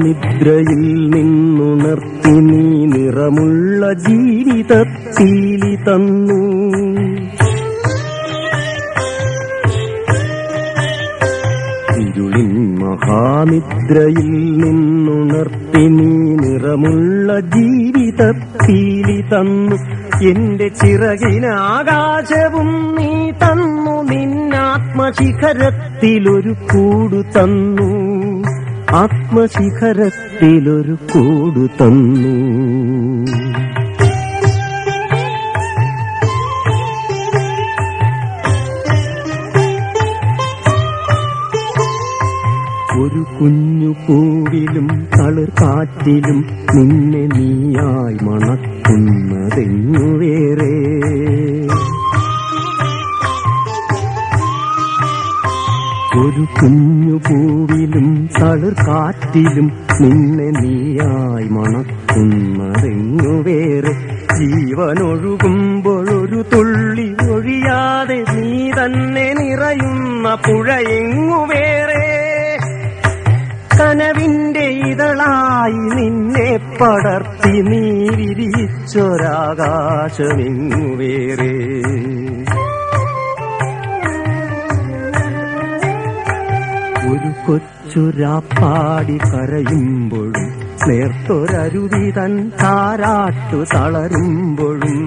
മഹാനിദ്രയിൽ നിന്നുണർത്തി നീ നിറമുള്ള ജീവിതത്തീലി തന്നു ഇരുളിൻ മഹാനിദ്രയിൽ നിന്നുണർത്തി നീ നിറമുള്ള ജീവിതത്തീലി തന്നു എന്റെ ചിറകിനാകാശവും നീ തന്നു നിന്നാത്മശിഖരത്തിലൊരു കൂടു തന്നു ആത്മശിഖരത്തിലൊരു കൂടു തന്നു ഒരു കുഞ്ഞു പൂവിലും തളിർ കാറ്റിലും നിന്നെ നീയായി മണക്കുന്നതെങ്ങു വേറെ ഒരു കുഞ്ഞു പൂവിലും തളിർ കാറ്റിലും നിന്നെ നീയായി മണക്കുന്നതെങ്ങു വേറെ ജീവനൊഴുകുമ്പോൾ ഒരു തുള്ളി ഒഴിയാതെ നീ തന്നെ നിറയുന്ന പുഴയെങ്ങു വേറെ കനവിന്റെ ഇതളായി നിന്നെ പടർത്തി നീ വിരിച്ചൊരാകാശമെങ്ങു വേറെ ഒരു കൊച്ചുരാപ്പാടി കരയുമ്പോഴും നേർത്തൊരരുവി തൻ താരാട്ടു തളരുമ്പോഴും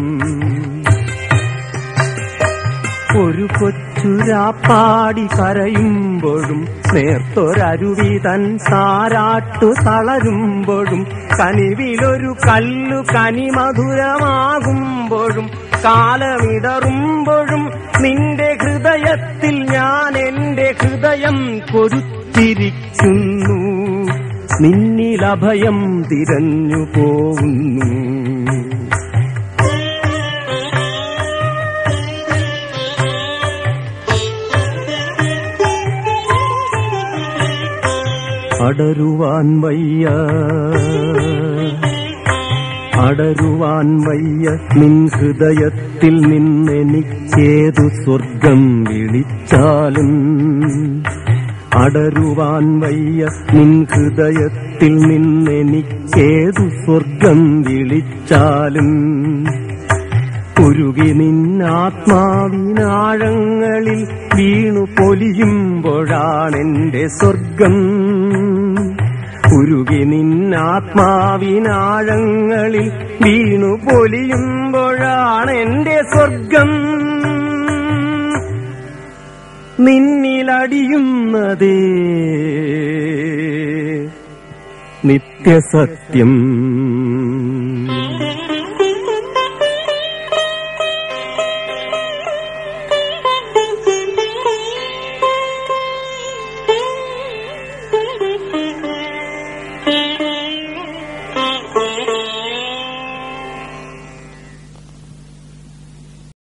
ഒരു കൊച്ചുരാപ്പാടി കരയുമ്പോഴും നേർത്തൊരരുവി തൻ താരാട്ടു തളരുമ്പോഴും കനിവിലൊരു കല്ലു കനിമധുരമാകുമ്പോഴും കാലമിടറുമ്പോഴും നിന്റെ ഹൃദയത്തിൽ ഞാൻ എന്റെ ഹൃദയം കൊരുത്തിരിക്കുന്നു നിന്നിലഭയം തിരഞ്ഞു പോകുന്നു അടരുവാൻ വയ്യ അടരുവാൻ വയ്യ നിൻ ഹൃദയത്തിൽ നിന്നെനിക്കേതു സ്വർഗം വിളിച്ചാലും അടരുവാൻ വയ്യ നിൻ ഹൃദയത്തിൽ നിന്നെനിക്കേതു സ്വർഗം വിളിച്ചാലും ഉരുകി നിന്നാത്മാവിനാഴങ്ങളിൽ വീണു പൊലിയുമ്പോഴാണെന്റെ സ്വർഗം ഉരുകി നിന്നാത്മാവിനാഴങ്ങളിൽ വീണു പൊലിയുമ്പോഴാണെന്റെ സ്വർഗം നിന്നിലടിയുന്നതേ നിത്യസത്യം